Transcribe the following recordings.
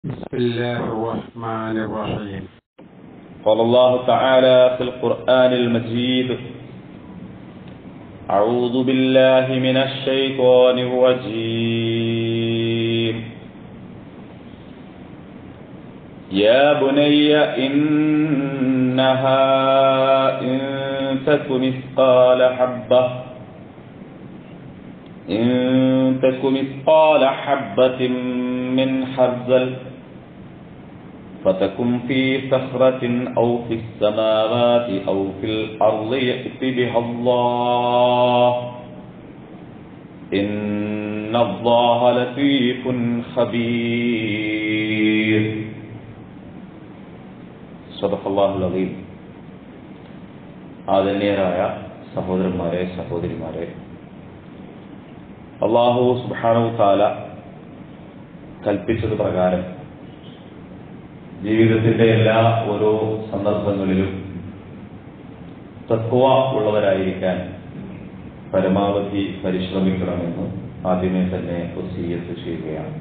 بسم الله الرحمن الرحيم قال الله تعالى في القرآن المجيد أعوذ بالله من الشيطان الرجيم يا بني إنها إن تك مثقال حبة إن تك مثقال حبة من خردل فتكن في صخرة أو في السماوات أو في الأرض يأت بها الله إن الله لطيف خبير صدق الله العظيم ആദരണീയരായ സഹോദരന്മാരെ സഹോദരിമാരെ അള്ളാഹു സുബാനു താല കൽപ്പിച്ചത് പ്രകാരം ജീവിതത്തിന്റെ എല്ലാ ഓരോ സന്ദർഭങ്ങളിലും തത്വ ഉള്ളവരായിരിക്കാൻ പരമാവധി പരിശ്രമിക്കണമെന്ന് ആദ്യമേ തന്നെ വസീയത്ത് ചെയ്യുകയാണ്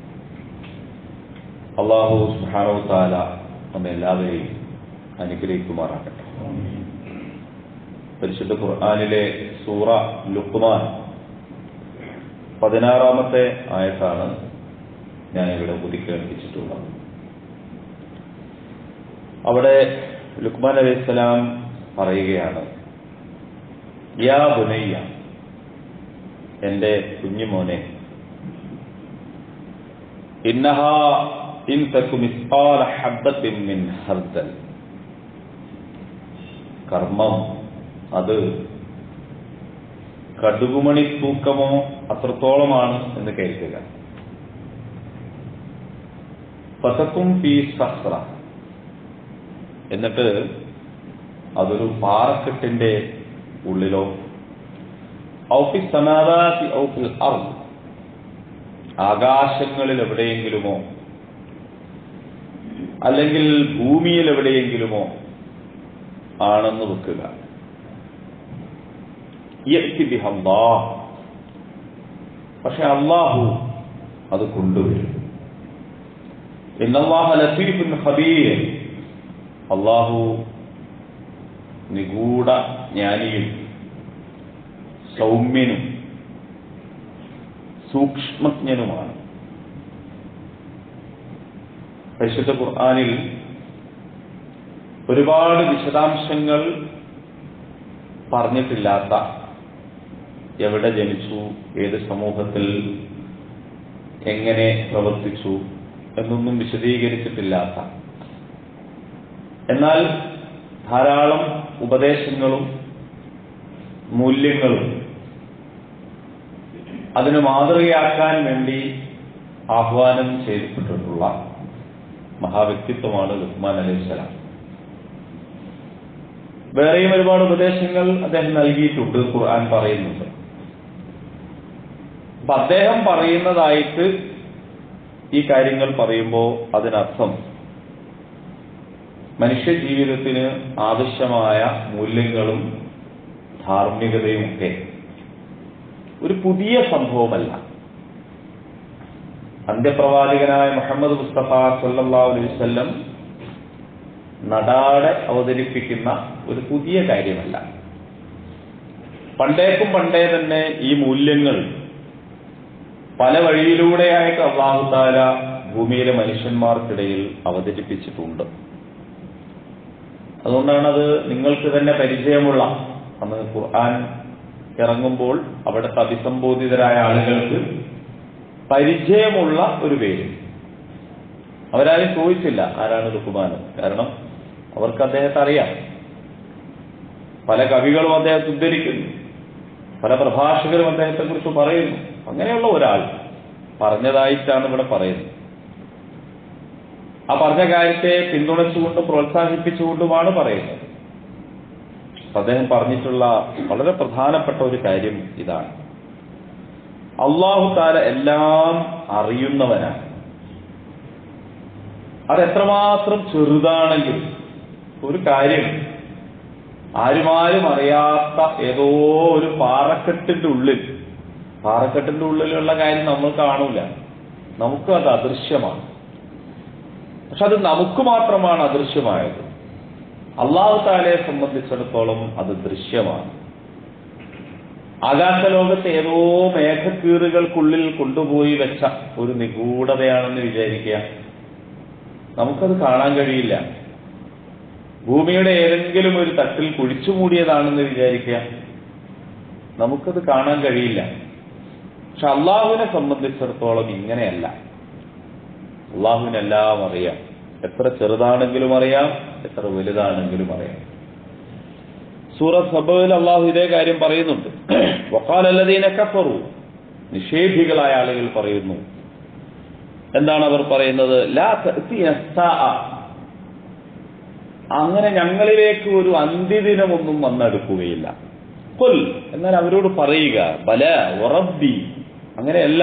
അള്ളാഹു സുഹാനോ താല നമ്മെ എല്ലാവരെയും അനുഗ്രഹിക്കുമാറാകട്ടെ പരിശുദ്ധ ഖുർആാനിലെ സൂറ ലുക്മാൻ പതിനാറാമത്തെ ആയത്താണ് ഞാൻ ഇവിടെ ഉദിക്കേൽപ്പിച്ചിട്ടുള്ളത് അവിടെ ലുക്മാൻ അലൈഹിസ്സലാം പറയുകയാണ് യാ ബുനയ്യ എന്റെ കുഞ്ഞുമോനെ ഇന്നഹ ഇൻ തക്കു മിസ്പാല ഹബ്ബത്തിൻ മിൻ ഹർദൽ കർമ്മം അത് കടുകുമണി തൂക്കമോ അത്രത്തോളമാണ് എന്ന് കേൾക്കുക ഫസക്കും ഫീ സഹ്റ എന്നിട്ട് അതൊരു പാറക്കെട്ടിന്റെ ഉള്ളിലോ ഔഫി സമാദാത്തി ഔഫിൽ അർ ആകാശങ്ങളിൽ എവിടെയെങ്കിലുമോ അല്ലെങ്കിൽ ഭൂമിയിൽ എവിടെയെങ്കിലുമോ ആണെന്ന് വെക്കുക പക്ഷെ അള്ളാഹു അത് കൊണ്ടുവരും ഇന്നല്ലാഹ ലത്തീഫുൻ ഖബീർ അള്ളാഹു നിഗൂഢ ജ്ഞാനിയും സൗമ്യനും സൂക്ഷ്മജ്ഞനുമാണ് പരിശുദ്ധ ഖുർആാനിൽ ഒരുപാട് വിശദാംശങ്ങൾ പറഞ്ഞിട്ടില്ലാത്ത എവിടെ ജനിച്ചു ഏത് സമൂഹത്തിൽ എങ്ങനെ പ്രവർത്തിച്ചു എന്നൊന്നും വിശദീകരിച്ചിട്ടില്ലാത്ത എന്നാൽ ധാരാളം ഉപദേശങ്ങളും മൂല്യങ്ങളും അതിന് മാതൃകയാക്കാൻ വേണ്ടി ആഹ്വാനം ചെയ്തിട്ടുള്ള മഹാവ്യക്തിത്വമാണ് ലുക്മാൻ അലൈഹിസ്സലാം വേറെയും ഒരുപാട് ഉപദേശങ്ങൾ അദ്ദേഹം നൽകിയിട്ടുണ്ട് ഖുർആൻ പറയുന്നുണ്ട് അപ്പൊ അദ്ദേഹം പറയുന്നതായിട്ട് ഈ കാര്യങ്ങൾ പറയുമ്പോൾ അതിനർത്ഥം മനുഷ്യ ജീവിതത്തിന് ആവശ്യമായ മൂല്യങ്ങളും ധാർമ്മികതയും ഒക്കെ ഒരു പുതിയ സംഭവമല്ല അന്ത്യപ്രവാചകനായ മുഹമ്മദ് മുസ്തഫ സല്ലാ അലൈവല്ലം നടാടെ അവതരിപ്പിക്കുന്ന ഒരു പുതിയ കാര്യമല്ല പണ്ടേക്കും പണ്ടേ തന്നെ ഈ മൂല്യങ്ങൾ പല വഴിയിലൂടെയായിട്ട് അള്ളാഹുതാല ഭൂമിയിലെ മനുഷ്യന്മാർക്കിടയിൽ അവതരിപ്പിച്ചിട്ടുണ്ട് അതുകൊണ്ടാണ് അത് നിങ്ങൾക്ക് തന്നെ പരിചയമുള്ള അന്ന് ഖുർആൻ ഇറങ്ങുമ്പോൾ അവിടുത്തെ അഭിസംബോധിതരായ ആളുകൾക്ക് പരിചയമുള്ള ഒരു പേര് അവരാരും ചോദിച്ചില്ല ആരാണ് ലുക്കുമാൻ കാരണം അവർക്ക് അദ്ദേഹത്തെ അറിയാം പല കവികളും അദ്ദേഹത്തെ ഉദ്ധരിക്കുന്നു പല പ്രഭാഷകരും അദ്ദേഹത്തെ കുറിച്ച് പറയുന്നു അങ്ങനെയുള്ള ഒരാൾ പറഞ്ഞതായിട്ടാണ് ഇവിടെ പറയുന്നത് ആ പറഞ്ഞ കാര്യത്തെ പിന്തുണച്ചുകൊണ്ട് പ്രോത്സാഹിപ്പിച്ചുകൊണ്ടുമാണ് പറയുന്നത് അദ്ദേഹം പറഞ്ഞിട്ടുള്ള വളരെ പ്രധാനപ്പെട്ട ഒരു കാര്യം ഇതാണ് അള്ളാഹു താല എല്ലാം അറിയുന്നവനാണ് അതെത്രമാത്രം ചെറുതാണെങ്കിൽ ഒരു കാര്യം ആരുമാരും അറിയാത്ത ഏതോ ഒരു പാറക്കെട്ടിന്റെ ഉള്ളിൽ പാറക്കെട്ടിന്റെ ഉള്ളിലുള്ള കാര്യം നമ്മൾ കാണൂല നമുക്ക് അത് അദൃശ്യമാണ് പക്ഷെ അത് നമുക്ക് മാത്രമാണ് അദൃശ്യമായത് അള്ളാഹു താലയെ സംബന്ധിച്ചിടത്തോളം അത് ദൃശ്യമാണ് ആകാശലോകത്തെ ഏതോ മേഘക്കീറുകൾക്കുള്ളിൽ കൊണ്ടുപോയി വെച്ച ഒരു നിഗൂഢതയാണെന്ന് വിചാരിക്കുക നമുക്കത് കാണാൻ കഴിയില്ല ഭൂമിയുടെ ഏതെങ്കിലും ഒരു തട്ടിൽ കുഴിച്ചു മൂടിയതാണെന്ന് വിചാരിക്കുക നമുക്കത് കാണാൻ കഴിയില്ല പക്ഷെ അള്ളാഹുവിനെ സംബന്ധിച്ചിടത്തോളം ഇങ്ങനെയല്ല അള്ളാഹുവിനെല്ലാം അറിയാം എത്ര ചെറുതാണെങ്കിലും അറിയാം എത്ര വലുതാണെങ്കിലും അറിയാം സൂറത്ത് സബയിൽ അള്ളാഹു ഇതേ കാര്യം പറയുന്നുണ്ട് വക്കാലല്ലതീന കഫറു നിഷേധികളായ ആളുകൾ പറയുന്നു എന്താണ് അവർ പറയുന്നത് ലാ തഅ്തിന സാഅ. അങ്ങനെ ഞങ്ങളിലേക്ക് ഒരു അന്ത്യദിനമൊന്നും വന്നെടുക്കുകയില്ല കൊൽ എന്നാൽ അവരോട് പറയുക ബല ഉറബി അങ്ങനെയല്ല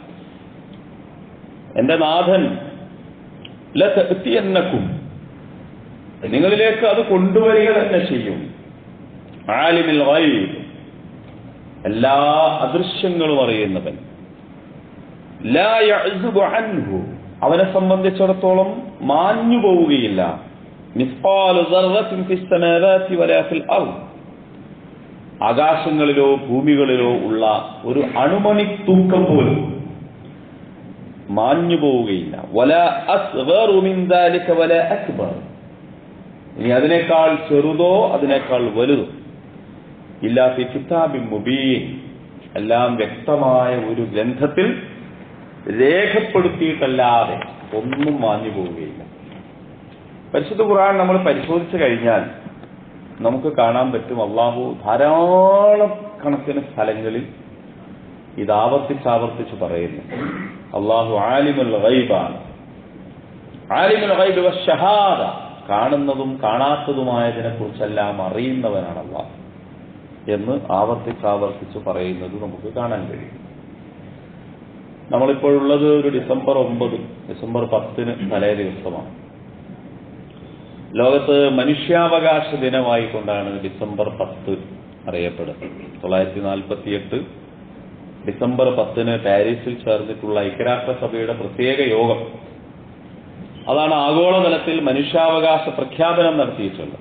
എന്റെ നാഥൻ ലതഅ്തിയന്നക്കും നിങ്ങളിലേക്ക് അത് കൊണ്ടുവരിക തന്നെ ചെയ്യും ആലിമിൽ ഗൈബ് എല്ലാ അദൃശ്യങ്ങളും അറിയുന്നവൻ ലാ യഅ്സുബു അൻഹു അവനെ സംബന്ധിച്ചിടത്തോളം മാഞ്ഞു പോവുകയില്ല മിസ്ഖാലു ദർറത്തിൻ ഫിസ് സമാവാതി വലാ ഫിൽ അർദ് ആകാശങ്ങളിലോ ഭൂമികളിലോ ഉള്ള ഒരു അണുമണി തൂക്കം പോലും മാഞ്ഞു പോവുകയില്ല വല അസ്ഗറു മിൻ ദാലിക വല അക്ബർ ഇനി അതിനേക്കാൾ ചെറുതോ അതിനേക്കാൾ വലുതോ ഇല്ല ഫി കിതാബിൻ മുബീൻ എല്ലാം വ്യക്തമായ ഒരു ഗ്രന്ഥത്തിൽ രേഖപ്പെടുത്തിയിട്ടല്ലാതെ ഒന്നും മാഞ്ഞു പോവുകയില്ല പരിശുദ്ധ ഖുർആൻ നമ്മൾ പരിശോധിച്ചു കഴിഞ്ഞാൽ നമുക്ക് കാണാൻ പറ്റും അള്ളാഹു ധാരാളം കണക്കിന് സ്ഥലങ്ങളിൽ ഇത് ആവർത്തിച്ചാവർത്തിച്ച് പറയുന്നു അള്ളാഹു ആലിമുൽ ഗൈബാണ് ആലിമുൽ ഗൈബ് വശഹാദ കാണുന്നതും കാണാത്തതുമായതിനെ കുറിച്ചെല്ലാം അറിയുന്നവനാണ് അള്ളാഹു എന്ന് ആവർത്തിച്ചാവർത്തിച്ച് പറയുന്നത് നമുക്ക് കാണാൻ കഴിയും നമ്മളിപ്പോഴുള്ളത് ഒരു ഡിസംബർ ഒമ്പത് ഡിസംബർ പത്തിന് തലേ ദിവസമാണ് ലോകത്ത് മനുഷ്യാവകാശ ദിനമായിക്കൊണ്ടാണ് ഡിസംബർ പത്ത് അറിയപ്പെടുന്നത് തൊള്ളായിരത്തി നാൽപ്പത്തിയെട്ട് ഡിസംബർ പത്തിന് പാരീസിൽ ചേർന്നിട്ടുള്ള ഐക്യരാഷ്ട്രസഭയുടെ പ്രത്യേക യോഗം അതാണ് ആഗോളതലത്തിൽ മനുഷ്യാവകാശ പ്രഖ്യാപനം നടത്തിയിട്ടുള്ളത്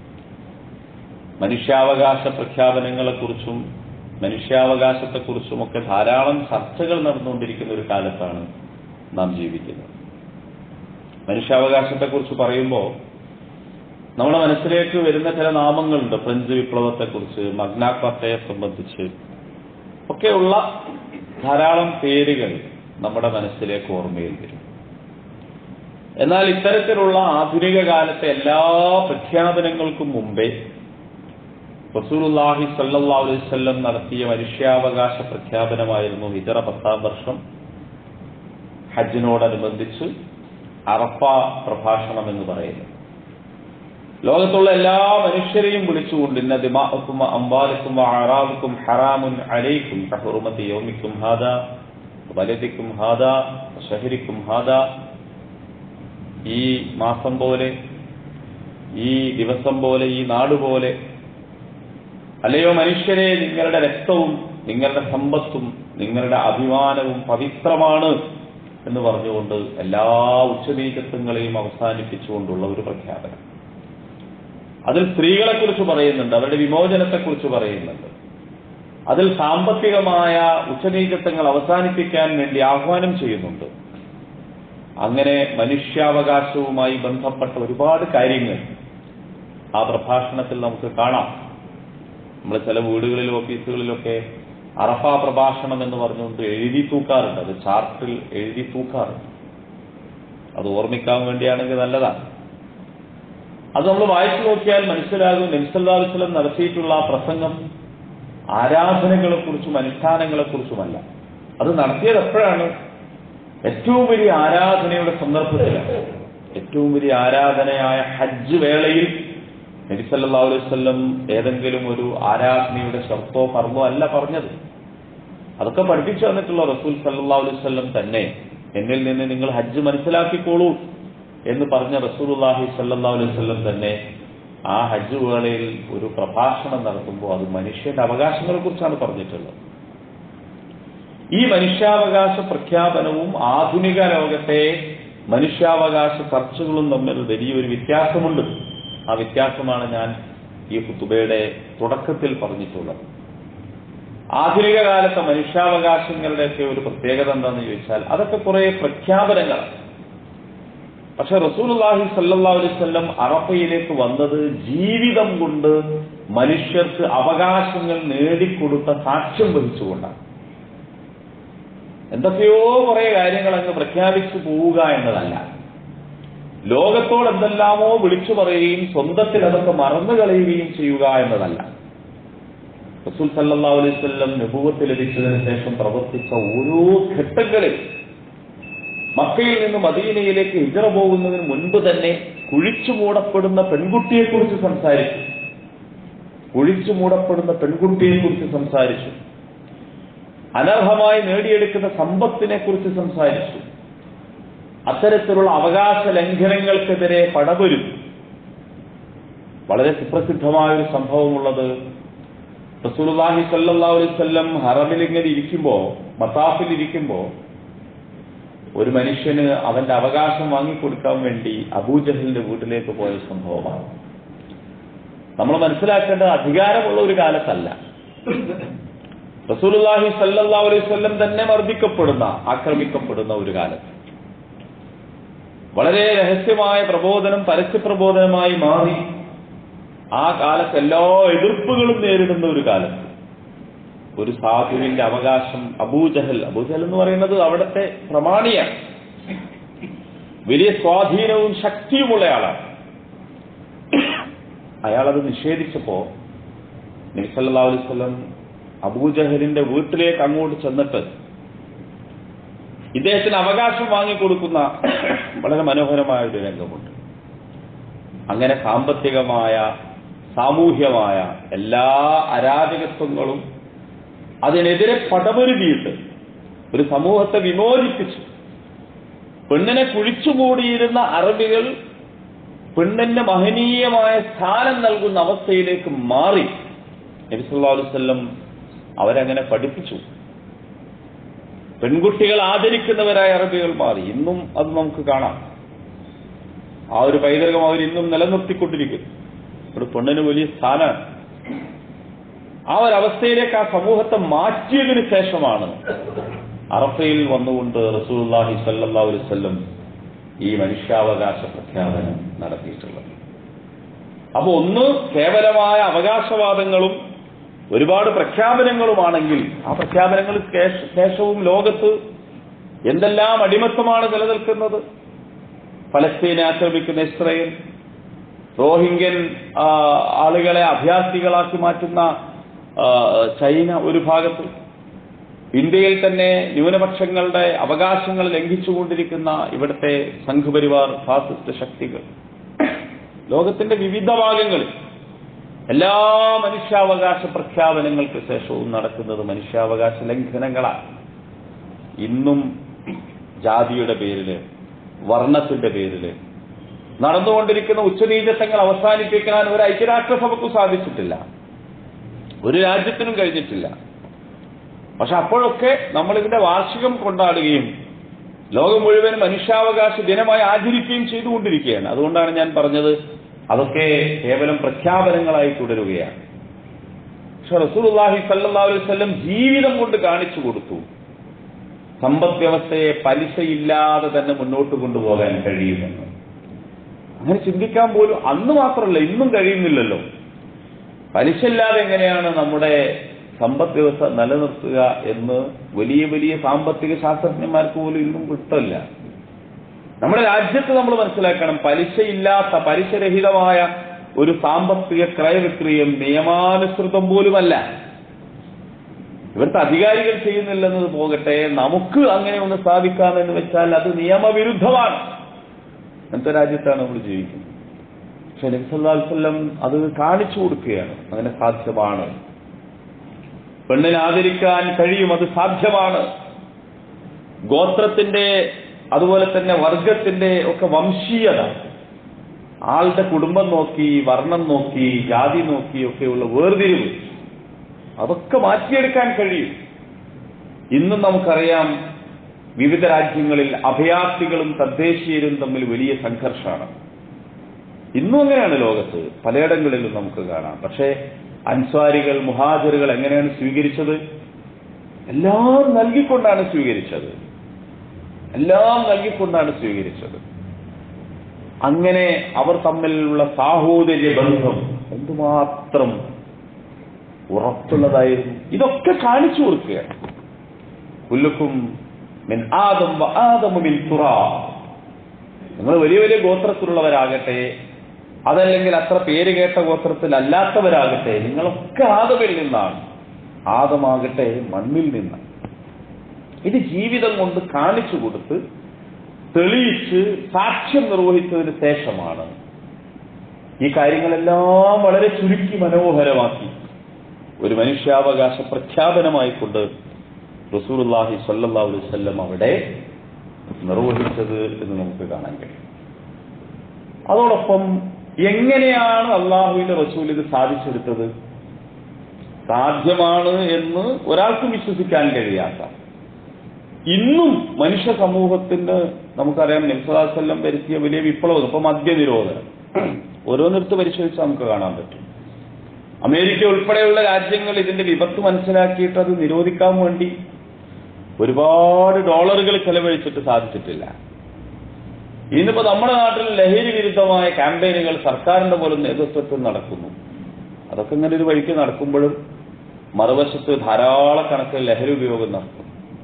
മനുഷ്യാവകാശ പ്രഖ്യാപനങ്ങളെക്കുറിച്ചും മനുഷ്യാവകാശത്തെക്കുറിച്ചുമൊക്കെ ധാരാളം ചർച്ചകൾ നടന്നുകൊണ്ടിരിക്കുന്ന ഒരു കാലത്താണ് നാം ജീവിക്കുന്നത് മനുഷ്യാവകാശത്തെക്കുറിച്ച് പറയുമ്പോൾ നമ്മുടെ മനസ്സിലേക്ക് വരുന്ന ചില നാമങ്ങളുണ്ട് ഫ്രഞ്ച് വിപ്ലവത്തെക്കുറിച്ച് മഗ്നാക്വത്തയെ സംബന്ധിച്ച് ഒക്കെയുള്ള ധാരാളം പേരുകൾ നമ്മുടെ മനസ്സിലേക്ക് ഓർമ്മയിൽ വരും എന്നാൽ ഇത്തരത്തിലുള്ള ആധുനിക കാലത്തെ എല്ലാ പ്രഖ്യാപനങ്ങൾക്കും മുമ്പേ റസൂലുല്ലാഹി സല്ലാ അലൈവല്ലം നടത്തിയ മനുഷ്യാവകാശ പ്രഖ്യാപനമായിരുന്നു ഹിജറ പത്താം വർഷം ഹജ്ജിനോടനുബന്ധിച്ച് അറഫ പ്രഭാഷണം എന്ന് പറയുന്നത് ലോകത്തുള്ള എല്ലാ മനുഷ്യരെയും വിളിച്ചുകൊണ്ട് ഇന്ന ദിമാക്കും അംബാലിക്കും ആറാബുക്കും ഹറാമുൻ അലൈക്കും കഹുറുമത്തി യോമിക്കും ഹാദ വലതിക്കും ഹാദ ഷഹരിക്കും ഹാദ ഈ മാസം പോലെ ഈ ദിവസം പോലെ ഈ നാട് പോലെ അല്ലയോ മനുഷ്യരെ നിങ്ങളുടെ രക്തവും നിങ്ങളുടെ സമ്പത്തും നിങ്ങളുടെ അഭിമാനവും പവിത്രമാണ് എന്ന് പറഞ്ഞുകൊണ്ട് എല്ലാ ഉച്ചനീചത്വങ്ങളെയും അവസാനിപ്പിച്ചുകൊണ്ടുള്ള ഒരു പ്രഖ്യാപനം അതിൽ സ്ത്രീകളെക്കുറിച്ച് പറയുന്നുണ്ട് അവരുടെ വിമോചനത്തെക്കുറിച്ച് പറയുന്നുണ്ട് അതിൽ സാമ്പത്തികമായ ഉച്ചനീചത്വങ്ങൾ അവസാനിപ്പിക്കാൻ വേണ്ടി ആഹ്വാനം ചെയ്യുന്നുണ്ട് അങ്ങനെ മനുഷ്യാവകാശവുമായി ബന്ധപ്പെട്ട ഒരുപാട് കാര്യങ്ങൾ ആ പ്രഭാഷണത്തിൽ നമുക്ക് കാണാം നമ്മൾ ചില വീടുകളിലും ഓഫീസുകളിലൊക്കെ അറഫ പ്രഭാഷണം എന്ന് പറഞ്ഞുകൊണ്ട് എഴുതി തൂക്കാറുണ്ട് അത് ചാർട്ടിൽ എഴുതി തൂക്കാറുണ്ട് അത് ഓർമ്മിക്കാൻ വേണ്ടിയാണെങ്കിൽ നല്ലതാണ് അത് നമ്മൾ വായിച്ചു നോക്കിയാൽ മനസ്സിലാകും നബ്സല്ലാസ്ലം നടത്തിയിട്ടുള്ള ആ പ്രസംഗം ആരാധനകളെക്കുറിച്ചും അനുഷ്ഠാനങ്ങളെക്കുറിച്ചുമല്ല അത് നടത്തിയത് എപ്പോഴാണ് ഏറ്റവും വലിയ ആരാധനയുടെ സന്ദർഭത്തിലാണ് ഏറ്റവും വലിയ ആരാധനയായ ഹജ്ജ് വേളയിൽ നബി സല്ലാ അലൈവല്ലം ഏതെങ്കിലും ഒരു ആരാധനയുടെ ഷർത്തോ കർമ്മോ അല്ല പറഞ്ഞത് അതൊക്കെ പഠിപ്പിച്ചു തന്നിട്ടുള്ള റസൂൽ സല്ലാ അലൈവല്ലം തന്നെ എന്നിൽ നിന്ന് നിങ്ങൾ ഹജ്ജ് മനസ്സിലാക്കിക്കോളൂ എന്ന് പറഞ്ഞ റസൂലുല്ലാഹി സല്ലാ അലൈവല്ലം തന്നെ ആ ഹജ്ജ് വേളയിൽ ഒരു പ്രഭാഷണം നടത്തുമ്പോൾ അത് മനുഷ്യന്റെ അവകാശങ്ങളെ കുറിച്ചാണ് പറഞ്ഞിട്ടുള്ളത് ഈ മനുഷ്യാവകാശ പ്രഖ്യാപനവും ആധുനിക ലോകത്തെ മനുഷ്യാവകാശ ചർച്ചകളും തമ്മിൽ വലിയൊരു വ്യത്യാസമുണ്ട് ആ വ്യത്യാസമാണ് ഞാൻ ഈ കുത്തുബയുടെ തുടക്കത്തിൽ പറഞ്ഞിട്ടുള്ളത് ആധുനിക കാലത്തെ മനുഷ്യാവകാശങ്ങളുടെയൊക്കെ ഒരു പ്രത്യേകത എന്താണെന്ന് ചോദിച്ചാൽ അതൊക്കെ കുറെ പ്രഖ്യാപനങ്ങളാണ് പക്ഷെ റസൂലുള്ളാഹി സല്ലല്ലാഹു അലൈഹി വസല്ലം അറഫയിലേക്ക് വന്നത് ജീവിതം കൊണ്ട് മനുഷ്യർക്ക് അവകാശങ്ങൾ നേടിക്കൊടുത്ത സാക്ഷ്യം വഹിച്ചുകൊണ്ടാണ് എന്തൊക്കെയോ കുറെ കാര്യങ്ങൾ അങ്ങ് പ്രഖ്യാപിച്ചു പോവുക എന്നതല്ല ലോകത്തോട് എന്തെല്ലാമോ വിളിച്ചു പറയുകയും സ്വന്തത്തിൽ അതൊക്കെ മറന്നു കളയുകയും ചെയ്യുക എന്നതല്ല റസൂൽ സല്ലല്ലാഹു അലൈഹി വസല്ലം നബുവത്ത് ലഭിച്ചതിന് ശേഷം പ്രവർത്തിച്ച ഓരോ ഘട്ടങ്ങളിൽ മക്കയിൽ നിന്ന് മദീനയിലേക്ക് ഹിജറ പോകുന്നതിന് മുൻപ് തന്നെ കുഴിച്ചു മൂടപ്പെടുന്ന പെൺകുട്ടിയെക്കുറിച്ച് സംസാരിച്ചു കുഴിച്ചു മൂടപ്പെടുന്ന പെൺകുട്ടിയെക്കുറിച്ച് സംസാരിച്ചു അനർഹമായി നേടിയെടുക്കുന്ന സമ്പത്തിനെ കുറിച്ച് സംസാരിച്ചു അത്തരത്തിലുള്ള അവകാശ ലംഘനങ്ങൾക്കെതിരെ പടപൊരും വളരെ സുപ്രസിദ്ധമായ ഒരു സംഭവമുള്ളത് റസൂലുള്ളാഹി സല്ലല്ലാഹു അലൈഹി വസല്ലം ഹറമിൽ ഇങ്ങനെ ഇരിക്കുമ്പോ മത്താഫിൽ ഇരിക്കുമ്പോ ഒരു മനുഷ്യന് അവന്റെ അവകാശം വാങ്ങിക്കൊടുക്കാൻ വേണ്ടി അബൂജഹലിന്റെ വീട്ടിലേക്ക് പോയ സംഭവമാണ് നമ്മൾ മനസ്സിലാക്കേണ്ടത് അധികാരമുള്ള ഒരു കാലത്തല്ല റസൂലുള്ളാഹി സല്ലല്ലാഹു അലൈഹി വസല്ലം തന്നെ മർദ്ദിക്കപ്പെടുന്ന ആക്രമിക്കപ്പെടുന്ന ഒരു കാലത്ത് വളരെ രഹസ്യമായ പ്രബോധനം പരസ്യ പ്രബോധനമായി മാറി ആ കാലത്ത് എല്ലാ എതിർപ്പുകളും നേരിടുന്ന ഒരു കാലത്ത് ഒരു സാധുവിന്റെ അവകാശം അബൂജഹൽ അബൂജഹൽ എന്ന് പറയുന്നത് അവിടുത്തെ പ്രമാണിയാണ് വലിയ സ്വാധീനവും ശക്തിയുമുള്ള ആളാണ് അയാളത് നിഷേധിച്ചപ്പോ നബിസല്ലാ അലൈവല്ലം അബൂജഹലിന്റെ വീട്ടിലേക്ക് അങ്ങോട്ട് ചെന്നിട്ട് ഇദ്ദേഹത്തിന് അവകാശം വാങ്ങിക്കൊടുക്കുന്ന വളരെ മനോഹരമായ ഒരു രംഗമുണ്ട് അങ്ങനെ സാമ്പത്തികമായ സാമൂഹ്യമായ എല്ലാ അരാജകത്വങ്ങളും അതിനെതിരെ പടപൊരുതിയിട്ട് ഒരു സമൂഹത്തെ വിമോചിപ്പിച്ചു പെണ്ണിനെ കുഴിച്ചുകൂടിയിരുന്ന അറബികൾ പെണ്ണിന് മഹനീയമായ സ്ഥാനം നൽകുന്ന അവസ്ഥയിലേക്ക് മാറി നബിസല്ലാ അലുസല്ലം അവരങ്ങനെ പഠിപ്പിച്ചു പെൺകുട്ടികൾ ആദരിക്കുന്നവരായ അറബികൾ മാറി ഇന്നും അത് നമുക്ക് കാണാം ആ ഒരു പൈതൃകം അവർ ഇന്നും നിലനിർത്തിക്കൊണ്ടിരിക്കുന്നു ഒരു പെണ്ണിന് വലിയ സ്ഥാനമാണ് ആ ഒരവസ്ഥയിലേക്ക് ആ സമൂഹത്തെ മാറ്റിയതിനു ശേഷമാണ് അറഫയിൽ വന്നുകൊണ്ട് റസൂലുള്ളാഹി സല്ലല്ലാഹു അലൈഹി വസല്ലം ഈ മനുഷ്യാവകാശ പ്രഖ്യാപനം നടത്തിയിട്ടുള്ളത് അപ്പൊ ഒന്ന് കേവലമായ അവകാശവാദങ്ങളും ഒരുപാട് പ്രഖ്യാപനങ്ങളുമാണെങ്കിൽ ആ പ്രഖ്യാപനങ്ങൾ ശേഷ- ശേഷവും ലോകത്ത് എന്തെല്ലാം അടിമത്തമാണ് നിലനിൽക്കുന്നത് ഫലസ്തീനെ ആക്രമിക്കുന്ന ഇസ്രയേൽ റോഹിംഗ്യൻ ആ, ആളുകളെ അഭ്യാസികളാക്കി മാറ്റുന്ന ആ, ചൈന ഒരു ഭാഗത്ത് ഇന്ത്യയിൽ തന്നെ ന്യൂനപക്ഷങ്ങളുടെ അവകാശങ്ങൾ ലംഘിച്ചുകൊണ്ടിരിക്കുന്ന ഇവിടുത്തെ സംഘപരിവാർ ഫാസിസ്റ്റ് ശക്തികൾ ലോകത്തിന്റെ വിവിധ ഭാഗങ്ങളിൽ എല്ലാ മനുഷ്യാവകാശ പ്രഖ്യാപനങ്ങൾക്ക് ശേഷവും നടക്കുന്നത് മനുഷ്യാവകാശ ലംഘനങ്ങളാണ് ഇന്നും ജാതിയുടെ പേരില് വർണ്ണത്തിന്റെ പേരില് നടന്നുകൊണ്ടിരിക്കുന്ന ഉച്ചനീചത്വങ്ങൾ അവസാനിപ്പിക്കാൻ ഒരു ഐക്യരാഷ്ട്രസഭയ്ക്കും സാധിച്ചിട്ടില്ല ഒരു രാജ്യത്തിനും കഴിഞ്ഞിട്ടില്ല പക്ഷെ അപ്പോഴൊക്കെ നമ്മൾ ഇതിന്റെ വാർഷികം കൊണ്ടാടുകയും ലോകം മുഴുവൻ മനുഷ്യാവകാശ ദിനമായി ആചരിക്കുകയും ചെയ്തുകൊണ്ടിരിക്കുകയാണ് അതുകൊണ്ടാണ് ഞാൻ പറഞ്ഞത് അതൊക്കെ കേവലം പ്രഖ്യാപനങ്ങളായി തുടരുകയാണ് പക്ഷെ റസൂലുള്ളാഹി സല്ലല്ലാഹു അലൈഹി വസല്ലം ജീവിതം കൊണ്ട് കാണിച്ചു കൊടുത്തു സമ്പദ് വ്യവസ്ഥയെ പലിശയില്ലാതെ തന്നെ മുന്നോട്ട് കൊണ്ടുപോകാൻ കഴിയുമെന്ന് അങ്ങനെ ചിന്തിക്കാൻ പോലും അന്ന് മാത്രമല്ല ഇന്നും കഴിയുന്നില്ലല്ലോ പലിശ ഇല്ലാതെ എങ്ങനെയാണ് നമ്മുടെ സമ്പദ് വ്യവസ്ഥ നിലനിർത്തുക എന്ന് വലിയ വലിയ സാമ്പത്തിക ശാസ്ത്രജ്ഞന്മാർക്ക് പോലും ഇന്നും കിട്ടില്ല നമ്മുടെ രാജ്യത്ത് നമ്മൾ മനസ്സിലാക്കണം പലിശയില്ലാത്ത പലിശരഹിതമായ ഒരു സാമ്പത്തിക ക്രയവിക്രയം നിയമാനുസൃതം പോലുമല്ല ഇവിടുത്തെ അധികാരികൾ ചെയ്യുന്നില്ലെന്നത് പോകട്ടെ നമുക്ക് അങ്ങനെ ഒന്ന് സ്ഥാപിക്കാമെന്ന് വെച്ചാൽ അത് നിയമവിരുദ്ധമാണ് അങ്ങനത്തെ രാജ്യത്താണ് നമ്മൾ ജീവിക്കുന്നത് പക്ഷെ നബി സല്ലല്ലാഹു അലൈഹി വസല്ലം അത് കാണിച്ചു കൊടുക്കുകയാണ് അങ്ങനെ സാധ്യമാണ് പെണ്ണിനെ ആദരിക്കാൻ കഴിയും അത് സാധ്യമാണ് ഗോത്രത്തിന്റെ അതുപോലെ തന്നെ വർഗത്തിന്റെ ഒക്കെ വംശീയത ആളുടെ കുടുംബം നോക്കി വർണ്ണം നോക്കി ജാതി നോക്കി ഒക്കെയുള്ള വേർതിരിവ് അതൊക്കെ മാറ്റിയെടുക്കാൻ കഴിയും ഇന്നും നമുക്കറിയാം വിവിധ രാജ്യങ്ങളിൽ അഭയാർത്ഥികളും തദ്ദേശീയരും തമ്മിൽ വലിയ സംഘർഷമാണ് ഇന്നും അങ്ങനെയാണ് ലോകത്ത് പലയിടങ്ങളിലും നമുക്ക് കാണാം പക്ഷേ അൻസ്വാരികൾ മുഹാജറുകൾ എങ്ങനെയാണ് സ്വീകരിച്ചത് എല്ലാം നൽകിക്കൊണ്ടാണ് സ്വീകരിച്ചത് എല്ലാം നൽകിക്കൊണ്ടാണ് സ്വീകരിച്ചത് അങ്ങനെ അവർ തമ്മിലുള്ള സാഹോദര്യ ബന്ധം എന്തുമാത്രം ഉറപ്പുള്ളതായിരുന്നു ഇതൊക്കെ കാണിച്ചു കൊടുക്കുകയാണ് കുല്ലുക്കും മിൻ ആദം വ ആദമു മിൻ തുറാബ് നിങ്ങൾ വലിയ വലിയ ഗോത്രത്തിലുള്ളവരാകട്ടെ അതല്ലെങ്കിൽ അത്ര പേര് കേട്ട ഗോത്രത്തിൽ അല്ലാത്തവരാകട്ടെ നിങ്ങളൊക്കെ ആദമിൽ നിന്നാണ് ആദമാകട്ടെ മണ്ണിൽ നിന്നാണ് ഇത് ജീവിതം കൊണ്ട് കാണിച്ചു കൊടുത്ത് തെളിയിച്ച് സാക്ഷ്യം നിർവഹിച്ചതിന് ശേഷമാണ് ഈ കാര്യങ്ങളെല്ലാം വളരെ ചുരുക്കി മനോഹരമാക്കി ഒരു മനുഷ്യാവകാശ പ്രഖ്യാപനമായിക്കൊണ്ട് റസൂർല്ലാഹി സല്ലാ വല്ലം അവിടെ നിർവഹിച്ചത് എന്ന് നമുക്ക് കാണാൻ കഴിയും അതോടൊപ്പം എങ്ങനെയാണ് അള്ളാഹുവിന്റെ റസൂൽ ഇത് സാധിച്ചെടുത്തത് സാധ്യമാണ് എന്ന് ഒരാൾക്കും വിശ്വസിക്കാൻ കഴിയാത്ത ഇന്നും മനുഷ്യ സമൂഹത്തിന് നമുക്കറിയാം നബ്സലാസ്വല്ലം വരുത്തിയ വലിയ വിപ്ലവം ഇപ്പൊ മദ്യനിരോധനം ഓരോന്നിടത്ത് പരിശോധിച്ചാൽ നമുക്ക് കാണാൻ പറ്റും അമേരിക്ക ഉൾപ്പെടെയുള്ള രാജ്യങ്ങൾ ഇതിന്റെ വിപത്ത് മനസ്സിലാക്കിയിട്ട് അത് നിരോധിക്കാൻ വേണ്ടി ഒരുപാട് ഡോളറുകൾ ചെലവഴിച്ചിട്ട് സാധിച്ചിട്ടില്ല ഇന്നിപ്പോ നമ്മുടെ നാട്ടിൽ ലഹരി വിരുദ്ധമായ ക്യാമ്പയിനുകൾ സർക്കാരിന്റെ പോലും നേതൃത്വത്തിൽ നടക്കുന്നു അതൊക്കെ ഇങ്ങനെ ഒരു വഴിക്ക് നടക്കുമ്പോഴും മറുവശത്ത് ധാരാളക്കണക്കിന് ലഹരി ഉപയോഗം നടക്കും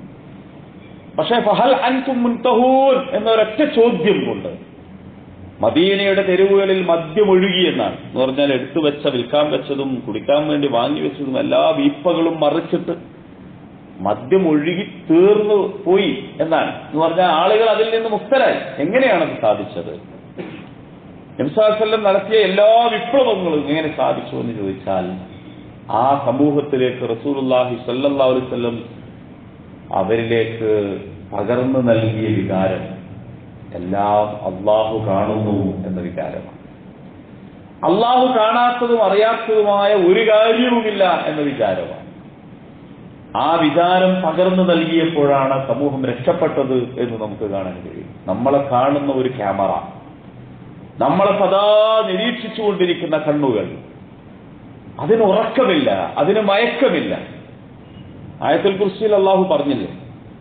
പക്ഷേ ഫഹൽ അൻതും മുൻതഹൂൻ എന്നൊരൊറ്റ ചോദ്യം കൊണ്ട് മദീനയുടെ തെരുവുകളിൽ മദ്യം ഒഴുകി എന്നാണ് എന്ന് പറഞ്ഞാൽ എടുത്തു വെച്ച വിൽക്കാൻ വെച്ചതും കുടിക്കാൻ വേണ്ടി വാങ്ങി വെച്ചതും എല്ലാ വീപ്പകളും മറിച്ചിട്ട് മദ്യം ഒഴുകി തീർന്നു പോയി എന്നാണ് എന്ന് പറഞ്ഞാൽ ആളുകൾ അതിൽ നിന്ന് മുക്തരായി എങ്ങനെയാണത് സാധിച്ചത് നബ്സാസ്വല്ലം നടത്തിയ എല്ലാ വിപ്ലവങ്ങളും എങ്ങനെ സാധിച്ചു എന്ന് ചോദിച്ചാൽ ആ സമൂഹത്തിലേക്ക് റസൂലുല്ലാഹി സല്ലല്ലാ അലൈവല്ലം അവരിലേക്ക് പകർന്നു നൽകിയ വികാരം എല്ലാം അള്ളാഹു കാണുന്നു എന്ന വികാരമാണ് അള്ളാഹു കാണാത്തതും അറിയാത്തതുമായ ഒരു കാര്യവുമില്ല എന്ന വിചാരമാണ് ആ വിചാരം പകർന്നു നൽകിയപ്പോഴാണ് സമൂഹം രക്ഷപ്പെട്ടത് എന്ന് നമുക്ക് കാണാൻ കഴിയും നമ്മളെ കാണുന്ന ഒരു ക്യാമറ നമ്മളെ സദാ നിരീക്ഷിച്ചുകൊണ്ടിരിക്കുന്ന കണ്ണുകൾ അതിന് ഉറക്കമില്ല അതിന് മയക്കമില്ല ആയത്തിൽ കുറിച്ചിൽ അള്ളാഹു പറഞ്ഞില്ലേ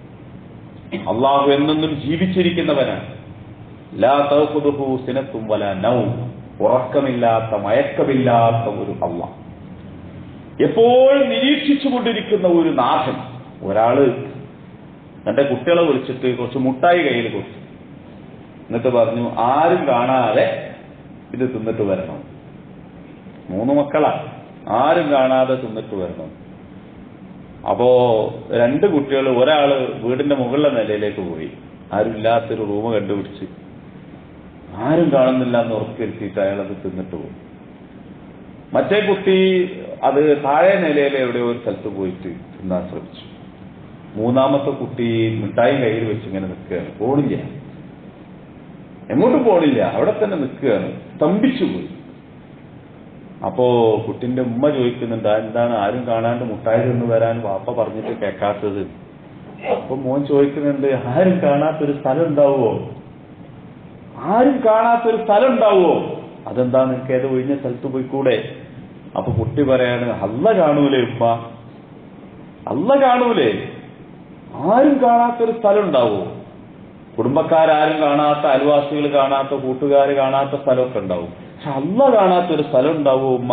അള്ളാഹു എന്നെന്നും ജീവിച്ചിരിക്കുന്നവനാണ് ലാ തൗഖുദുഹു സിനത്തും വല നൗ ഉറക്കമില്ലാത്ത മയക്കമില്ലാത്ത ഒരു അള്ളാഹ് എപ്പോഴും നിരീക്ഷിച്ചുകൊണ്ടിരിക്കുന്ന ഒരു നാഥൻ ഒരാള് തന്റെ കുട്ടികളെ വിളിച്ചിട്ട് കുറച്ച് മുട്ടായി കയ്യിൽ കൊടുത്തു എന്നിട്ട് പറഞ്ഞു ആരും കാണാതെ ഇത് തിന്നിട്ട് വരണം മൂന്ന് മക്കളാ ആരും കാണാതെ തിന്നിട്ട് വരണം അപ്പോ രണ്ട് കുട്ടികൾ ഒരാള് വീടിന്റെ മുകളിലെ നിലയിലേക്ക് പോയി ആരും ഇല്ലാത്തൊരു റൂം കണ്ടുപിടിച്ച് ആരും കാണുന്നില്ല എന്ന് ഉറപ്പുവരുത്തിയിട്ട് അയാൾ അത് തിന്നിട്ട് പോകും മറ്റേ കുട്ടി അത് താഴെ നിലയിൽ എവിടെയോ ഒരു സ്ഥലത്ത് പോയിട്ട് തിന്നാൻ ശ്രമിച്ചു മൂന്നാമത്തെ കുട്ടി മിഠായി കയ്യിൽ വെച്ച് ഇങ്ങനെ നിൽക്കുകയാണ് പോണില്ല എങ്ങോട്ടും പോണില്ല അവിടെ തന്നെ നിൽക്കുകയാണ് സ്തംഭിച്ചു പോയി അപ്പോ കുട്ടിന്റെ ഉമ്മ ചോദിക്കുന്നുണ്ട് "ആ, എന്താണ് ആരും കാണാണ്ട് മുട്ടായി തിന്ന് വരാൻ വാപ്പ പറഞ്ഞിട്ട് കേൾക്കാത്തത് അപ്പൊ മോൻ ചോദിക്കുന്നുണ്ട് ആരും കാണാത്തൊരു സ്ഥലം ഉണ്ടാവുമോ ആരും കാണാത്തൊരു സ്ഥലം ഉണ്ടാവുമോ അതെന്താ നിനക്ക് ഏത് ഒഴിഞ്ഞ സ്ഥലത്ത് പോയി കൂടെ അപ്പൊ കുട്ടി പറയാണ് അല്ല കാണൂലേ ഉമ്മ അല്ല കാണൂലേ ആരും കാണാത്തൊരു സ്ഥലം ഉണ്ടാവുമോ കുടുംബക്കാരും കാണാത്ത അയൽവാസികൾ കാണാത്ത കൂട്ടുകാർ കാണാത്ത സ്ഥലമൊക്കെ ഉണ്ടാവും പക്ഷെ അല്ല കാണാത്തൊരു സ്ഥലം ഉണ്ടാവുമോ ഉമ്മ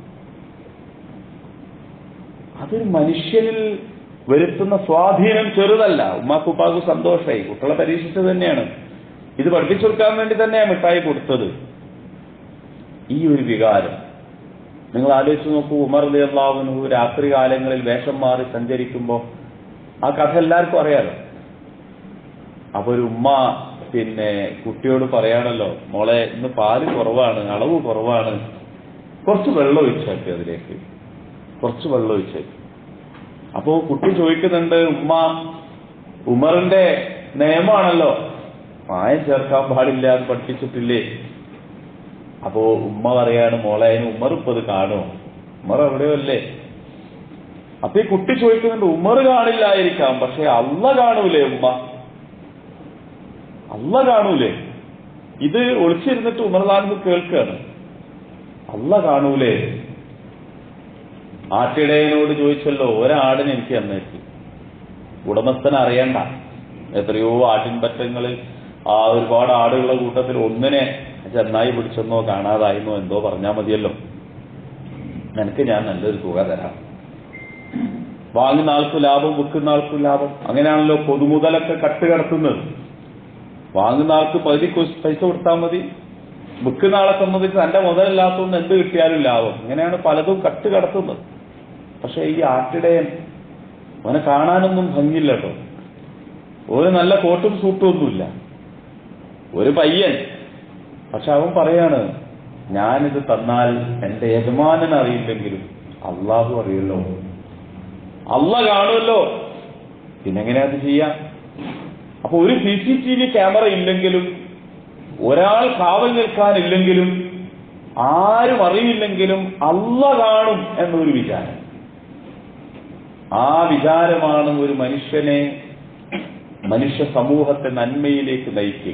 അതൊരു മനുഷ്യനിൽ വരുത്തുന്ന സ്വാധീനം ചെറുതല്ല ഉമ്മാക്ക് ഉപ്പാക്ക് സന്തോഷമായി കുട്ടികളെ പരീക്ഷിച്ചത് തന്നെയാണ് ഇത് പഠിപ്പിച്ചു കൊടുക്കാൻ വേണ്ടി തന്നെയാണ് മിഠായി കൊടുത്തത് ഈ ഒരു വികാരം നിങ്ങൾ ആലോചിച്ച് നോക്കൂ ഉമർ അള്ളാഹുനു രാത്രി കാലങ്ങളിൽ വേഷം മാറി സഞ്ചരിക്കുമ്പോൾ ആ കഥ എല്ലാവർക്കും അറിയാലോ അപ്പൊ ഒരു ഉമ്മ പിന്നെ കുട്ടിയോട് പറയാണല്ലോ മോളെ ഇന്ന് പാല് കുറവാണ് അളവ് കുറവാണ് കുറച്ച് വെള്ളം ഒഴിച്ചേക്ക് അതിലേക്ക് കുറച്ച് വെള്ളം ഒഴിച്ചേക്ക് അപ്പോ കുട്ടി ചോദിക്കുന്നുണ്ട് ഉമ്മ ഉമറിന്റെ നിയമാണല്ലോ മായം ചേർക്കാൻ പാടില്ല എന്ന് പഠിപ്പിച്ചിട്ടില്ലേ അപ്പോ ഉമ്മ പറയാണ് മോളെ അതിന് ഉമ്മർ ഇപ്പൊ ഇത് കാണുമോ ഉമ്മർ എവിടെയോ അല്ലേ അപ്പൊ ഈ കുട്ടി ചോദിക്കുന്നുണ്ട് ഉമ്മർ കാണില്ലായിരിക്കാം പക്ഷെ അല്ല കാണൂലേ ഉമ്മ അല്ല കാണൂലേ ഇത് ഒളിച്ചിരുന്നിട്ട് ഉമർലാൻസ് കേൾക്കുകയാണ് അല്ല കാണൂലേ ആട്ടിടയനോട് ചോദിച്ചല്ലോ ഒരാടിന് എനിക്ക് തന്നേക്ക് ഉടമസ്ഥൻ അറിയണ്ട എത്രയോ ആട്ടിൻപറ്റങ്ങളിൽ ആ ഒരുപാട് ആടുകളുടെ കൂട്ടത്തിൽ ഒന്നിനെ ചെന്നായി പിടിച്ചെന്നോ കാണാതായിരുന്നോ എന്തോ പറഞ്ഞാൽ മതിയല്ലോ നിനക്ക് ഞാൻ നല്ലൊരു തുക തരാം വാങ്ങുന്ന ആൾക്കും ലാഭം വിൽക്കുന്ന ആൾക്കും ലാഭം അങ്ങനെയാണല്ലോ പൊതുമുതലൊക്കെ കട്ടുകടത്തുന്നത് വാങ്ങുന്ന ആൾക്ക് പകുതി കൊ- പൈസ കൊടുത്താൽ മതി വിൽക്കുന്ന ആളെ സംബന്ധിച്ച് തന്റെ മുതലില്ലാത്തതുകൊണ്ട് എന്ത് കിട്ടിയാലും ലാഭം ഇങ്ങനെയാണ് പലതും കട്ടുകടത്തുന്നത് പക്ഷെ ഈ ആട്ടിടയൻ അവനെ കാണാനൊന്നും ഭംഗിയില്ല കേട്ടോ ഒരു നല്ല കോട്ടും സൂട്ടും ഒന്നുമില്ല ഒരു പയ്യൻ പക്ഷെ അവൻ പറയാണ് ഞാനിത് തന്നാൽ എന്റെ യജമാനൻ അറിയില്ലെങ്കിലും അള്ളാഹു അറിയല്ലോ അള്ള കാണുമല്ലോ പിന്നെങ്ങനെയാ അത് ചെയ്യാം അപ്പൊ ഒരു C C T V camera ഇല്ലെങ്കിലും ഒരാൾ കാവൽ നിൽക്കാനില്ലെങ്കിലും ആരും അറിയില്ലെങ്കിലും അള്ള കാണും എന്നൊരു വിചാരം ആ വിചാരമാണ് ഒരു മനുഷ്യനെ മനുഷ്യ സമൂഹത്തെ നന്മയിലേക്ക് നയിക്കുക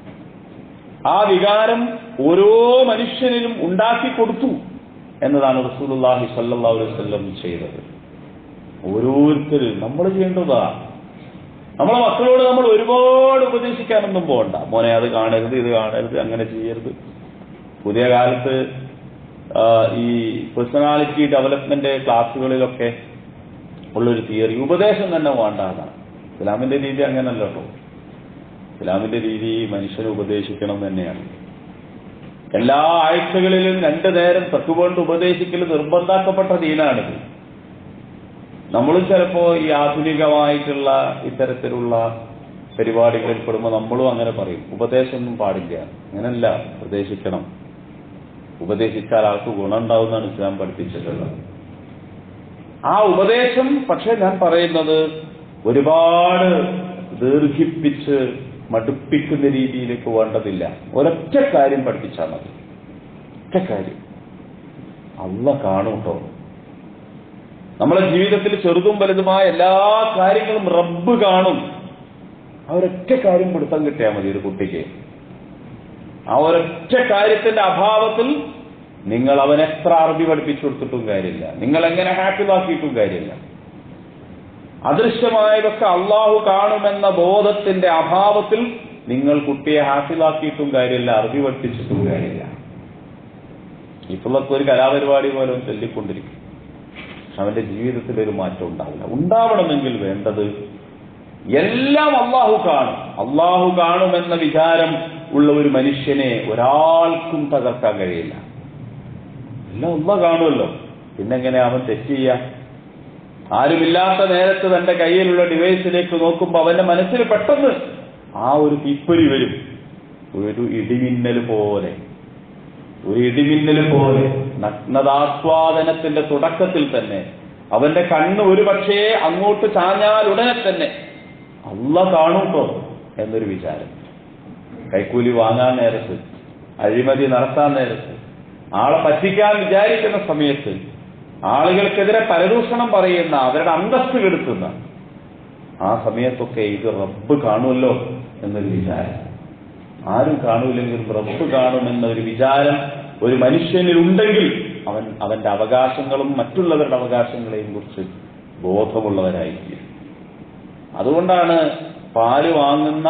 ആ വികാരം ഓരോ മനുഷ്യനിലും ഉണ്ടാക്കി കൊടുത്തു എന്നതാണ് റസൂലുള്ളാഹി സ്വല്ലല്ലാഹു അലൈഹി വസല്ലം ചെയ്തത് ഓരോരുത്തരും നമ്മൾ ചെയ്യേണ്ടതാ നമ്മളെ മക്കളോട് നമ്മൾ ഒരുപാട് ഉപദേശിക്കാനൊന്നും പോകണ്ട മോനെ അത് കാണരുത് ഇത് കാണരുത് അങ്ങനെ ചെയ്യരുത് പുതിയ കാലത്ത് ആ, ഈ പേഴ്സണാലിറ്റി ഡെവലപ്മെന്റ് ക്ലാസ്സുകളിലൊക്കെ ഉള്ളൊരു തിയറി ഉപദേശം തന്നെ വേണ്ടാതാണ് ഇസ്ലാമിന്റെ രീതി അങ്ങനല്ല കേട്ടോ ഇസ്ലാമിന്റെ രീതി മനുഷ്യനെ ഉപദേശിക്കണം തന്നെയാണ് എല്ലാ ആഴ്ചകളിലും രണ്ടു നേരം തക്കുകൊണ്ട് ഉപദേശിക്കൽ നിർബന്ധാക്കപ്പെട്ട ദീനാണിത് നമ്മളും ചിലപ്പോ ഈ ആധുനികമായിട്ടുള്ള ഇത്തരത്തിലുള്ള പരിപാടികളിൽ പെടുമ്പോൾ നമ്മളും അങ്ങനെ പറയും ഉപദേശമൊന്നും പാടില്ല അങ്ങനല്ല ഉപദേശിക്കണം ഉപദേശിച്ചാൽ ആൾക്ക് ഗുണം ഉണ്ടാവുന്നതാണ് ഇസ്ലാം പഠിപ്പിച്ചിട്ടുള്ളത് ആ ഉപദേശം പക്ഷെ ഞാൻ പറയുന്നത് ഒരുപാട് ദീർഘിപ്പിച്ച് മടുപ്പിക്കുന്ന രീതിയിലേക്ക് വേണ്ടതില്ല ഒരൊറ്റ കാര്യം പഠിപ്പിച്ചാൽ മതി ഒറ്റ കാര്യം അല്ല കാണും കേട്ടോ നമ്മളെ ജീവിതത്തിൽ ചെറുതും വലുതുമായ എല്ലാ കാര്യങ്ങളും റബ്ബ് കാണും ആ ഒരൊറ്റ കാര്യം പിടുത്തം കിട്ടിയാൽ മതി ഒരു കുട്ടിക്ക് ആ ഒരൊറ്റ കാര്യത്തിന്റെ അഭാവത്തിൽ നിങ്ങൾ അവൻ എത്ര അറബി പഠിപ്പിച്ചു കൊടുത്തിട്ടും കാര്യമില്ല നിങ്ങൾ എങ്ങനെ ഹാപ്പിലാക്കിയിട്ടും കാര്യമില്ല അദൃശ്യമായതൊക്കെ അള്ളാഹു കാണുമെന്ന ബോധത്തിന്റെ അഭാവത്തിൽ നിങ്ങൾ കുട്ടിയെ ഹാഫിലാക്കിയിട്ടും കാര്യമില്ല അറബി പഠിപ്പിച്ചിട്ടും കാര്യമില്ല ഇപ്പോഴൊക്കെ ഒരു കലാപരിപാടി പോലെ അവൻ ചൊല്ലിക്കൊണ്ടിരിക്കും പക്ഷെ അവന്റെ ജീവിതത്തിൽ ഒരു മാറ്റം ഉണ്ടാവില്ല ഉണ്ടാവണമെങ്കിൽ വേണ്ടത് എല്ലാം അള്ളാഹു കാണും അള്ളാഹു കാണുമെന്ന വിചാരം ഉള്ള ഒരു മനുഷ്യനെ ഒരാൾക്കും തകർക്കാൻ കഴിയില്ല എല്ലാം ഉള്ള കാണുമല്ലോ പിന്നെങ്ങനെ അവൻ തെറ്റ് ചെയ്യാം ആരുമില്ലാത്ത നേരത്ത് തന്റെ കയ്യിലുള്ള ഡിവൈസിലേക്ക് നോക്കുമ്പോൾ അവന്റെ മനസ്സിൽ പെട്ടെന്ന് ആ ഒരു തീപ്പൊരി വരും ഒരു ഇടിമിന്നൽ പോലെ ഒരു ഇടിമിന്നൽ പോലെ നഗ്നതാസ്വാദനത്തിന്റെ തുടക്കത്തിൽ തന്നെ അവന്റെ കണ്ണ് ഒരു പക്ഷേ അങ്ങോട്ട് ചാഞ്ഞാൽ ഉടനെ തന്നെ അല്ല കാണൂട്ടോ എന്നൊരു വിചാരം കൈക്കൂലി വാങ്ങാൻ നേരത്ത് അഴിമതി നടത്താൻ നേരത്ത് ആളെ പറ്റിക്കാൻ വിചാരിക്കുന്ന സമയത്ത് ആളുകൾക്കെതിരെ പരദൂഷണം പറയുന്ന അവരുടെ അന്തസ്ത് കെടുത്തുന്ന ആ സമയത്തൊക്കെ ഇത് റബ്ബ് കാണുമല്ലോ എന്നൊരു വിചാരം ആരും കാണൂലെങ്കിലും റബ്ബ് കാണുമെന്ന ഒരു വിചാരം ഒരു മനുഷ്യനിൽ ഉണ്ടെങ്കിൽ അവൻ അവന്റെ അവകാശങ്ങളും മറ്റുള്ളവരുടെ അവകാശങ്ങളെയും കുറിച്ച് ബോധമുള്ളവരായിരിക്കും അതുകൊണ്ടാണ് പാല് വാങ്ങുന്ന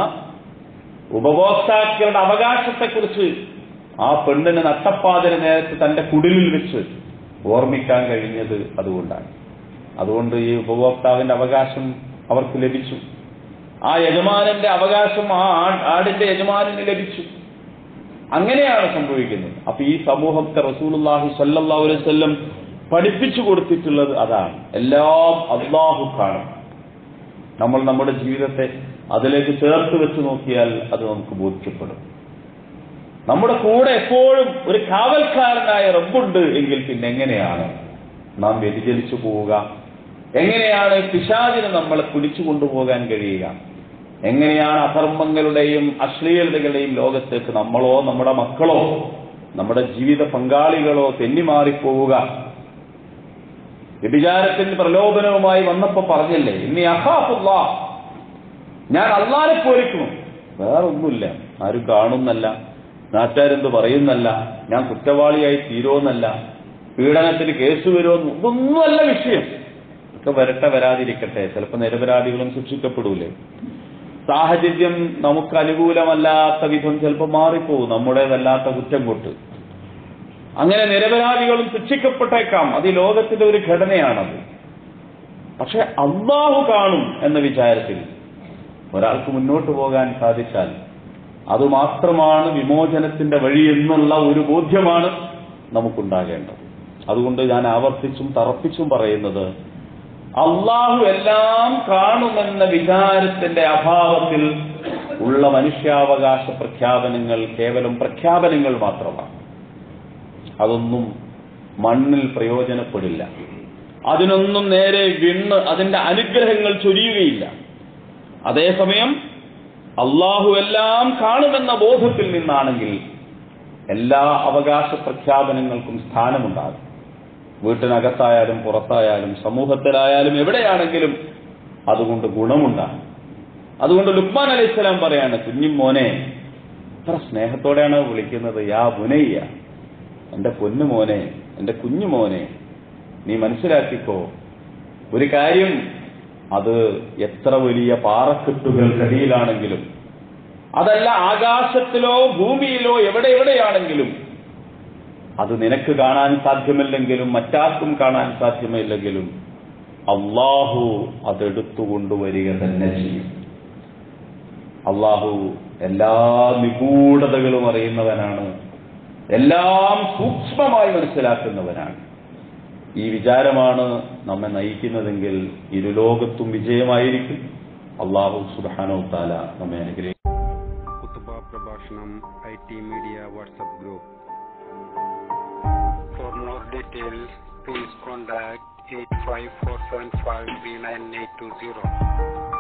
ഉപഭോക്താക്കളുടെ അവകാശത്തെക്കുറിച്ച് ആ പെണ്ണിന് നട്ടപ്പാതിന് നേരത്ത് തന്റെ കുടിലിൽ വെച്ച് ഓർമ്മിക്കാൻ കഴിഞ്ഞത് അതുകൊണ്ടാണ് അതുകൊണ്ട് ഈ ഉപഭോക്താവിന്റെ അവകാശം അവർക്ക് ലഭിച്ചു ആ യജമാനന്റെ അവകാശം ആ ആ- ആടിന്റെ യജമാനന് ലഭിച്ചു അങ്ങനെയാണ് സംഭവിക്കുന്നത് അപ്പൊ ഈ സമൂഹത്തെ റസൂലുള്ളാഹി സല്ലല്ലാഹു അലൈഹി വസല്ലം പഠിപ്പിച്ചു കൊടുത്തിട്ടുള്ളത് അതാണ് എല്ലാം അള്ളാഹു കാണും നമ്മൾ നമ്മുടെ ജീവിതത്തെ അതിലേക്ക് ചേർത്ത് വെച്ച് നോക്കിയാൽ അത് നമുക്ക് ബോധ്യപ്പെടും നമ്മുടെ കൂടെ എപ്പോഴും ഒരു കാവൽക്കാരനായ റബ്ബുണ്ട് എങ്കിൽ പിന്നെ എങ്ങനെയാണ് നാം വ്യതിചലിച്ചു പോവുക എങ്ങനെയാണ് പിശാചിന് നമ്മളെ പിടിച്ചു കൊണ്ടുപോകാൻ കഴിയുക എങ്ങനെയാണ് അധർമ്മങ്ങളുടെയും അശ്ലീലതകളുടെയും ലോകത്തേക്ക് നമ്മളോ നമ്മുടെ മക്കളോ നമ്മുടെ ജീവിത പങ്കാളികളോ തെന്നിമാറിപ്പോവുക വ്യഭിചാരത്തിന്റെ പ്രലോഭനവുമായി വന്നപ്പോ പറഞ്ഞില്ലേ ഇനി അഹാഫുള്ള ഞാൻ അള്ളാനെ പോലിക്കുന്നു വേറൊന്നുമില്ല ആരും കാണുന്നല്ല നാട്ടുകാരെന്ത് പറയുന്നല്ല ഞാൻ കുറ്റവാളിയായി തീരുമെന്നല്ല പീഡനത്തിന് കേസ് വരുമെന്ന് ഇതൊന്നുമല്ല വിഷയം ഒക്കെ വരട്ടെ വരാതിരിക്കട്ടെ ചിലപ്പോൾ നിരപരാധികളും ശിക്ഷിക്കപ്പെടൂലേ സാഹചര്യം നമുക്ക് അനുകൂലമല്ലാത്ത വിധം ചിലപ്പോൾ മാറിപ്പോവും നമ്മുടേതല്ലാത്ത കുറ്റം കൊട്ട് അങ്ങനെ നിരപരാധികളും ശിക്ഷിക്കപ്പെട്ടേക്കാം അത് ഈ ലോകത്തിന്റെ ഒരു ഘടനയാണത് പക്ഷെ അള്ളാഹു കാണും എന്ന വിചാരത്തിൽ ഒരാൾക്ക് മുന്നോട്ട് പോകാൻ സാധിച്ചാൽ അതുമാത്രമാണ് വിമോചനത്തിന്റെ വഴി എന്നുള്ള ഒരു ബോധ്യമാണ് നമുക്കുണ്ടാകേണ്ടത് അതുകൊണ്ട് ഞാൻ ആവർത്തിച്ചും തറപ്പിച്ചും പറയുന്നത് അള്ളാഹു എല്ലാം കാണുമെന്ന വിചാരത്തിന്റെ അഭാവത്തിൽ ഉള്ള മനുഷ്യാവകാശ പ്രഖ്യാപനങ്ങൾ കേവലം പ്രഖ്യാപനങ്ങൾ മാത്രമാണ് അതൊന്നും മണ്ണിൽ പ്രയോജനപ്പെടില്ല അതിനൊന്നും നേരെ വിണ്ണ് അതിന്റെ അനുഗ്രഹങ്ങൾ ചൊരിയുകയില്ല അതേസമയം അള്ളാഹു എല്ലാം കാണുമെന്ന ബോധത്തിൽ നിന്നാണെങ്കിൽ എല്ലാ അവകാശ പ്രഖ്യാപനങ്ങൾക്കും സ്ഥാനമുണ്ടാകും വീട്ടിനകത്തായാലും പുറത്തായാലും സമൂഹത്തിലായാലും എവിടെയാണെങ്കിലും അതുകൊണ്ട് ഗുണമുണ്ടാകും അതുകൊണ്ട് ലുക്മാൻ അലൈഹി സ്വലാം പറയാണ് കുഞ്ഞും മോനെ എത്ര സ്നേഹത്തോടെയാണ് വിളിക്കുന്നത് യാ മുനയ്യ എന്റെ പൊന്നു മോനെ എന്റെ കുഞ്ഞു മോനെ നീ മനസ്സിലാക്കിക്കോ ഒരു കാര്യം അത് എത്ര വലിയ പാറക്കെട്ടുകൾക്കടിയിലാണെങ്കിലും അതല്ല ആകാശത്തിലോ ഭൂമിയിലോ എവിടെ എവിടെയാണെങ്കിലും അത് നിനക്ക് കാണാൻ സാധ്യമല്ലെങ്കിലും മറ്റാർക്കും കാണാൻ സാധ്യമല്ലെങ്കിലും അള്ളാഹു അതെടുത്തു കൊണ്ടുവരിക തന്നെ ചെയ്യും അള്ളാഹു എല്ലാ നിഗൂഢതകളും അറിയുന്നവനാണ് എല്ലാം സൂക്ഷ്മമായി മനസ്സിലാക്കുന്നവനാണ് ഈ വിചാരമാണ് നമ്മെ നയിക്കുന്നതെങ്കിൽ ഇരുലോകത്തും വിജയമായിരിക്കും അള്ളാഹു സുബാനോ താല നമ്മെ അനുഗ്രഹിക്കും കുത്തുബ പ്രഭാഷണം I T media WhatsApp group for more details please contact eight five four seven five three nine eight two zero